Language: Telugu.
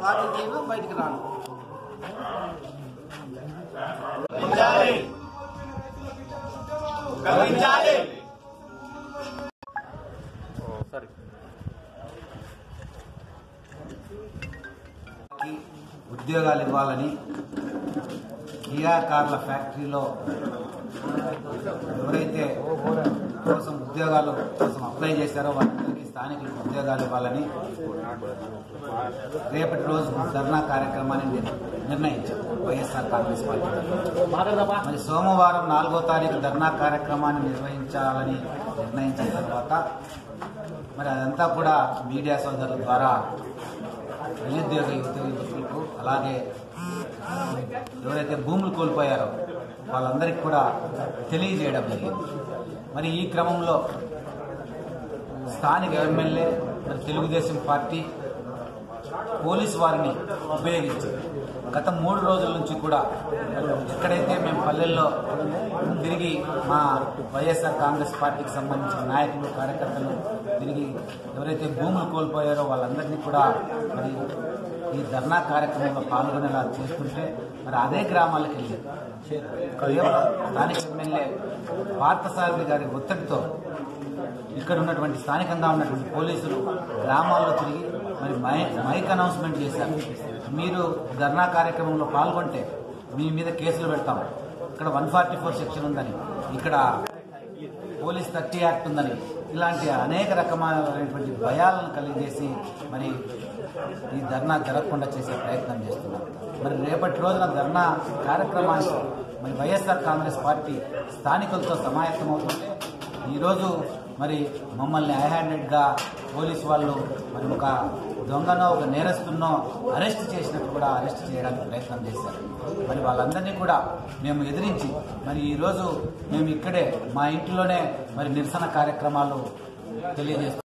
రాజకీయంలో బయటికి రాను కి ఉద్యోగాలు ఇవ్వాలని కియా కార్ల ఫ్యాక్టరీలో ఎవరైతే కోసం ఉద్యోగాలు కోసం అప్లై చేశారో వాళ్ళందరికీ స్థానికులకు ఉద్యోగాలు ఇవ్వాలని రేపటి రోజు ధర్నా కార్యక్రమాన్ని నిర్- నిర్ణయించారు వైఎస్ఆర్ కాంగ్రెస్ పార్టీ మరి సోమవారం నాలుగో తారీఖు ధర్నా కార్యక్రమాన్ని నిర్వహించాలని నిర్ణయించిన తర్వాత మరి అదంతా కూడా మీడియా సోదరుల ద్వారా నిరుద్యోగ యువత యువకులకు అలాగే ఎవరైతే భూములు కోల్పోయారో వాళ్ళందరికీ కూడా తెలియజేయడం జరిగింది మరి ఈ క్రమంలో స్థానిక ఎమ్మెల్యే మరి తెలుగుదేశం పార్టీ పోలీస్ వారిని ఉపయోగించి గత మూడు రోజుల నుంచి కూడా ఎక్కడైతే మేము పల్లెల్లో తిరిగి మా వైఎస్ఆర్ కాంగ్రెస్ పార్టీకి సంబంధించిన నాయకులు కార్యకర్తలు తిరిగి ఎవరైతే భూములు కోల్పోయారో వాళ్ళందరినీ కూడా మరి ఈ ధర్నా కార్యక్రమంలో పాల్గొనేలా చేస్తుంటే మరి అదే గ్రామాలకు వెళ్ళి కేవలం స్థానిక ఎమ్మెల్యే పార్థసారథి గారి ఒత్తిడితో ఇక్కడ ఉన్నటువంటి స్థానికంగా ఉన్నటువంటి పోలీసులు గ్రామాల్లో తిరిగి మరి మై మైక్ అనౌన్స్మెంట్ చేశారు మీరు ధర్నా కార్యక్రమంలో పాల్గొంటే మీ మీద కేసులు పెడతాం ఇక్కడ వన్ ఫార్టీ ఫోర్ సెక్షన్ ఉందని ఇక్కడ పోలీస్ థర్టీ యాక్ట్ ఉందని ఇలాంటి అనేక రకమైనటువంటి భయాలను కలిగజేసి మరి ఈ ధర్నా జరగకుండా చేసే ప్రయత్నం చేస్తున్నారు మరి రేపటి రోజున ధర్నా కార్యక్రమానికి మరి వైఎస్ఆర్ కాంగ్రెస్ పార్టీ స్థానికులతో సమాయత్తమవుతుంటే ఈరోజు మరి మమ్మల్ని హ్యాండెడ్గా పోలీస్ వాళ్ళు మరి ఒక దొంగనో ఒక నేరస్తున్నో అరెస్ట్ చేసినట్టు కూడా అరెస్ట్ చేయడానికి ప్రయత్నం చేశారు మరి వాళ్ళందరినీ కూడా మేము ఎదిరించి మరి ఈరోజు మేము ఇక్కడే మా ఇంట్లోనే మరి నిరసన కార్యక్రమాలు తెలియజేస్తున్నాం